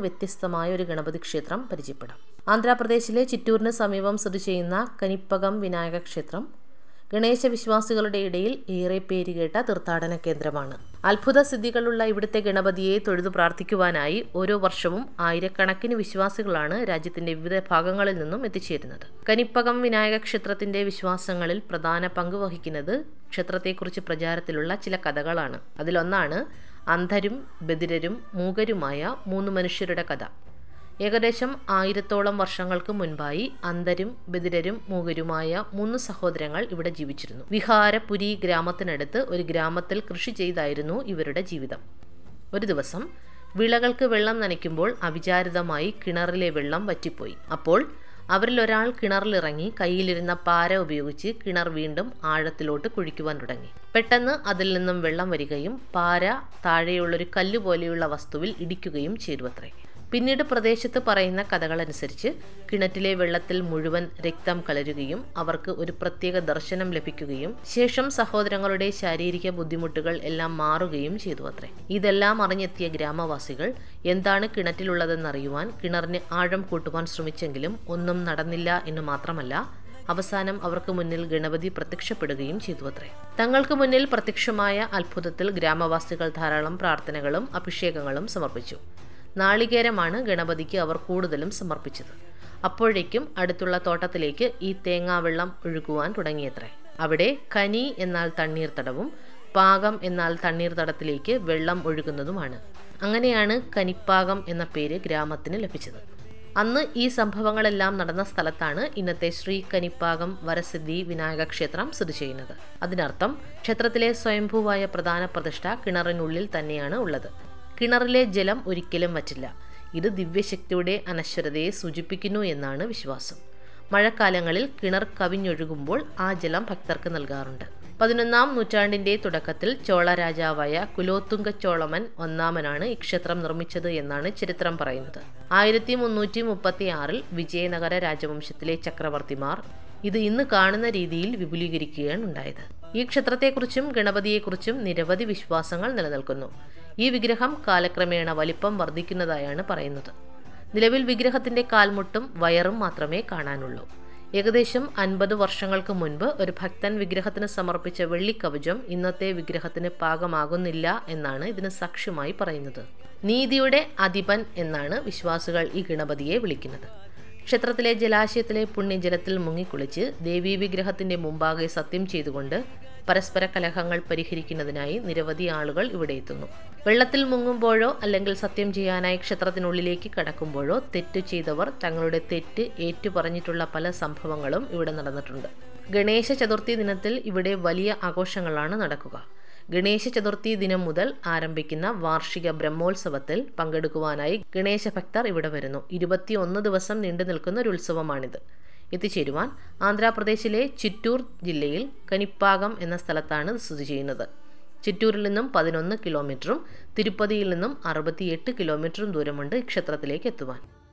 വ്യത്യസ്തമായ ഒരു ഗണപതി ക്ഷേത്രം പരിചയപ്പെടാം ആന്ധ്രാപ്രദേശിലെ ചിറ്റൂരിന് സമീപം സ്ഥിതി ചെയ്യുന്ന കനിപ്പകം വിനായക ക്ഷേത്രം ഗണേശ വിശ്വാസികളുടെ ഇടയിൽ ഏറെ പേരുകേട്ട തീർത്ഥാടന കേന്ദ്രമാണ് അത്ഭുത സിദ്ധികളുള്ള ഇവിടുത്തെ ഗണപതിയെ തൊഴുതു പ്രാർത്ഥിക്കുവാനായി ഓരോ വർഷവും ആയിരക്കണക്കിന് വിശ്വാസികളാണ് രാജ്യത്തിന്റെ വിവിധ ഭാഗങ്ങളിൽ നിന്നും എത്തിച്ചേരുന്നത് കനിപ്പകം വിനായക ക്ഷേത്രത്തിന്റെ വിശ്വാസങ്ങളിൽ പ്രധാന പങ്ക് വഹിക്കുന്നത് ക്ഷേത്രത്തെക്കുറിച്ച് പ്രചാരത്തിലുള്ള ചില കഥകളാണ് അതിലൊന്നാണ് അന്ധരും ബദിരരും മൂകരുമായ മൂന്ന് മനുഷ്യരുടെ കഥ ഏകദേശം ആയിരത്തോളം വർഷങ്ങൾക്ക് മുൻപായി അന്ധരും ബദിരരും മൂകരുമായ മൂന്ന് സഹോദരങ്ങൾ ഇവിടെ ജീവിച്ചിരുന്നു വിഹാരപുരി ഗ്രാമത്തിനടുത്ത് ഒരു ഗ്രാമത്തിൽ കൃഷി ചെയ്തായിരുന്നു ഇവരുടെ ജീവിതം ഒരു ദിവസം വിളകൾക്ക് വെള്ളം നനയ്ക്കുമ്പോൾ അവിചാരിതമായി കിണറിലെ വെള്ളം വറ്റിപ്പോയി അപ്പോൾ അവരിൽ ഒരാൾ കിണറിലിറങ്ങി കയ്യിലിരുന്ന പാര ഉപയോഗിച്ച് കിണർ വീണ്ടും ആഴത്തിലോട്ട് കുഴിക്കുവാൻ തുടങ്ങി പെട്ടെന്ന് അതിൽ നിന്നും വെള്ളം വരികയും പാര താഴെയുള്ളൊരു കല്ല് പോലെയുള്ള വസ്തുവിൽ ഇടിക്കുകയും ചെയ്തുവത്രേ പിന്നീട് പ്രദേശത്ത് പറയുന്ന കഥകളനുസരിച്ച് കിണറ്റിലെ വെള്ളത്തിൽ മുഴുവൻ രക്തം കലരുകയും അവർക്ക് ഒരു പ്രത്യേക ദർശനം ലഭിക്കുകയും ശേഷം സഹോദരങ്ങളുടെ ശാരീരിക ബുദ്ധിമുട്ടുകൾ എല്ലാം മാറുകയും ചെയ്തു അത്രേ ഇതെല്ലാം അറിഞ്ഞെത്തിയ ഗ്രാമവാസികൾ എന്താണ് കിണറ്റിലുള്ളതെന്നറിയുവാൻ കിണറിന് ആഴം കൂട്ടുവാൻ ശ്രമിച്ചെങ്കിലും ഒന്നും നടന്നില്ല എന്ന് മാത്രമല്ല അവസാനം അവർക്ക് മുന്നിൽ ഗണപതി പ്രത്യക്ഷപ്പെടുകയും ചെയ്തു അത്രേ തങ്ങൾക്ക് മുന്നിൽ പ്രത്യക്ഷമായ അത്ഭുതത്തിൽ ഗ്രാമവാസികൾ ധാരാളം പ്രാർത്ഥനകളും അഭിഷേകങ്ങളും സമർപ്പിച്ചു നാളികേരമാണ് ഗണപതിക്ക് അവർ കൂടുതലും സമർപ്പിച്ചത് അപ്പോഴേക്കും അടുത്തുള്ള തോട്ടത്തിലേക്ക് ഈ തേങ്ങാവെള്ളം ഒഴുകുവാൻ തുടങ്ങിയത്രേ അവിടെ കനി എന്നാൽ തണ്ണീർത്തടവും പാകം എന്നാൽ തണ്ണീർത്തടത്തിലേക്ക് വെള്ളം ഒഴുകുന്നതുമാണ് അങ്ങനെയാണ് കനിപ്പാകം എന്ന പേര് ഗ്രാമത്തിന് ലഭിച്ചത് അന്ന് ഈ സംഭവങ്ങളെല്ലാം നടന്ന സ്ഥലത്താണ് ഇന്നത്തെ ശ്രീ കനിപ്പാകം വരസിദ്ധി വിനായക ക്ഷേത്രം സ്ഥിതി ചെയ്യുന്നത് അതിനർത്ഥം ക്ഷേത്രത്തിലെ സ്വയംഭൂവായ പ്രധാന പ്രതിഷ്ഠ കിണറിനുള്ളിൽ തന്നെയാണ് ഉള്ളത് കിണറിലെ ജലം ഒരിക്കലും വറ്റില്ല ഇത് ദിവ്യശക്തിയുടെ അനശ്വരതയെ സൂചിപ്പിക്കുന്നു എന്നാണ് വിശ്വാസം മഴക്കാലങ്ങളിൽ കിണർ കവിഞ്ഞൊഴുകുമ്പോൾ ആ ജലം ഭക്തർക്ക് നൽകാറുണ്ട് പതിനൊന്നാം നൂറ്റാണ്ടിന്റെ തുടക്കത്തിൽ ചോള രാജാവായ കുലോത്തുംഗ ചോളമൻ ഒന്നാമനാണ് ഈ ക്ഷേത്രം നിർമ്മിച്ചത് എന്നാണ് ചരിത്രം പറയുന്നത് ആയിരത്തി മുന്നൂറ്റി മുപ്പത്തി ആറിൽ വിജയനഗര രാജവംശത്തിലെ ചക്രവർത്തിമാർ ഇത് ഇന്ന് കാണുന്ന രീതിയിൽ വിപുലീകരിക്കുകയാണ് ഉണ്ടായത് ഈ ക്ഷേത്രത്തെക്കുറിച്ചും ഗണപതിയെക്കുറിച്ചും നിരവധി വിശ്വാസങ്ങൾ നിലനിൽക്കുന്നു ഈ വിഗ്രഹം കാലക്രമേണ വലിപ്പം വർദ്ധിക്കുന്നതായാണ് പറയുന്നത് നിലവിൽ വിഗ്രഹത്തിന്റെ കാൽമുട്ടും വയറും മാത്രമേ കാണാനുള്ളൂ ഏകദേശം അൻപത് വർഷങ്ങൾക്ക് മുൻപ് ഒരു ഭക്തൻ വിഗ്രഹത്തിന് സമർപ്പിച്ച വെള്ളിക്കവചം ഇന്നത്തെ വിഗ്രഹത്തിന് പാകമാകുന്നില്ല എന്നാണ് ഇതിന് സാക്ഷ്യമായി പറയുന്നത് നീതിയുടെ അധിപൻ എന്നാണ് വിശ്വാസികൾ ഈ ഗണപതിയെ വിളിക്കുന്നത് ക്ഷേത്രത്തിലെ ജലാശയത്തിലെ പുണ്യജലത്തിൽ മുങ്ങിക്കുളിച്ച് ദേവീ വിഗ്രഹത്തിന്റെ മുമ്പാകെ സത്യം ചെയ്തുകൊണ്ട് പരസ്പര കലഹങ്ങൾ പരിഹരിക്കുന്നതിനായി നിരവധി ആളുകൾ ഇവിടെ എത്തുന്നു വെള്ളത്തിൽ മുങ്ങുമ്പോഴോ അല്ലെങ്കിൽ സത്യം ചെയ്യാനായി ക്ഷേത്രത്തിനുള്ളിലേക്ക് കടക്കുമ്പോഴോ തെറ്റ് ചെയ്തവർ തങ്ങളുടെ തെറ്റ് ഏറ്റുപറഞ്ഞിട്ടുള്ള പല സംഭവങ്ങളും ഇവിടെ നടന്നിട്ടുണ്ട് ഗണേശ ചതുർത്ഥി ദിനത്തിൽ ഇവിടെ വലിയ ആഘോഷങ്ങളാണ് നടക്കുക ഗണേശ ചതുർത്ഥി ദിനം മുതൽ ആരംഭിക്കുന്ന വാർഷിക ബ്രഹ്മോത്സവത്തിൽ പങ്കെടുക്കുവാനായി ഗണേശ ഭക്തർ ഇവിടെ വരുന്നു ഇരുപത്തിയൊന്ന് ദിവസം നീണ്ടു നിൽക്കുന്ന ഒരു ഉത്സവമാണിത് എത്തിച്ചേരുവാൻ ആന്ധ്രാപ്രദേശിലെ ചിറ്റൂർ ജില്ലയിൽ കനിപ്പാകം എന്ന സ്ഥലത്താണ് സ്ഥിതി ചെയ്യുന്നത് ചിറ്റൂരിൽ നിന്നും പതിനൊന്ന് കിലോമീറ്ററും തിരുപ്പതിയിൽ നിന്നും അറുപത്തിയെട്ട് കിലോമീറ്ററും ദൂരമുണ്ട് ക്ഷേത്രത്തിലേക്ക് എത്തുവാൻ